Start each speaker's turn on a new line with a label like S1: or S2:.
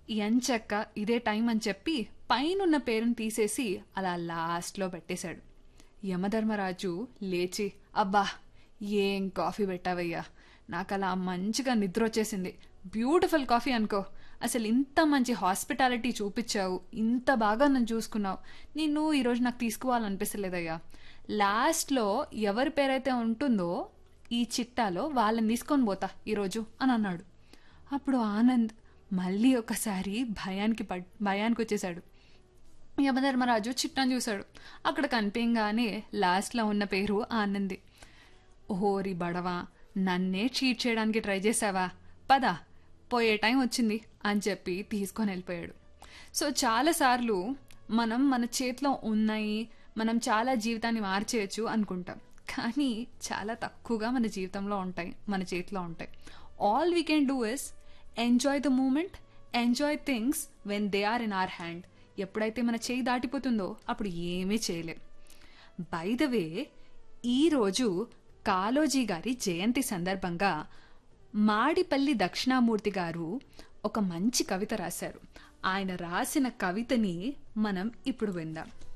S1: ఎంచక్క ఇదే టైం అని చెప్పి పైనున్న పేరుని తీసేసి అలా లాస్ట్లో పెట్టేశాడు యమధర్మరాజు లేచి అబ్బా ఏం కాఫీ పెట్టావయ్యా నాకు అలా మంచిగా నిద్ర వచ్చేసింది బ్యూటిఫుల్ కాఫీ అనుకో అసలు ఇంత మంచి హాస్పిటాలిటీ చూపించావు ఇంత బాగా నన్ను చూసుకున్నావు నిన్ను ఈరోజు నాకు తీసుకుపోవాలనిపిస్తలేదయ్యా లాస్ట్లో ఎవరి పేరైతే ఉంటుందో ఈ చిట్టాలో వాళ్ళని తీసుకొని పోతా ఈరోజు అని అన్నాడు అప్పుడు ఆనంద్ మళ్ళీ ఒకసారి భయానికి పడ్ భయానికి వచ్చేసాడు యమధర్మరాజు చిట్టాను చూశాడు అక్కడ కనిపించగానే లాస్ట్లో ఉన్న పేరు ఆనంది ఓరి బడవా నన్నే చీట్ చేయడానికి ట్రై చేసావా పద పోయే టైం వచ్చింది అని చెప్పి తీసుకొని వెళ్ళిపోయాడు సో చాలాసార్లు మనం మన చేతిలో ఉన్నాయి మనం చాలా జీవితాన్ని మార్చేయచ్చు అనుకుంటాం కానీ చాలా తక్కువగా మన జీవితంలో ఉంటాయి మన చేతిలో ఉంటాయి all we can do is enjoy the moment enjoy things when they are in our hand ఎప్పుడైతే మన చేయి దాటిపోతుందో అప్పుడు ఏమీ చేయలేం బై ద వే ఈరోజు కాలోజీ గారి జయంతి సందర్భంగా మాడిపల్లి దక్షిణామూర్తి గారు ఒక మంచి కవిత రాశారు ఆయన రాసిన కవితని మనం ఇప్పుడు విందాం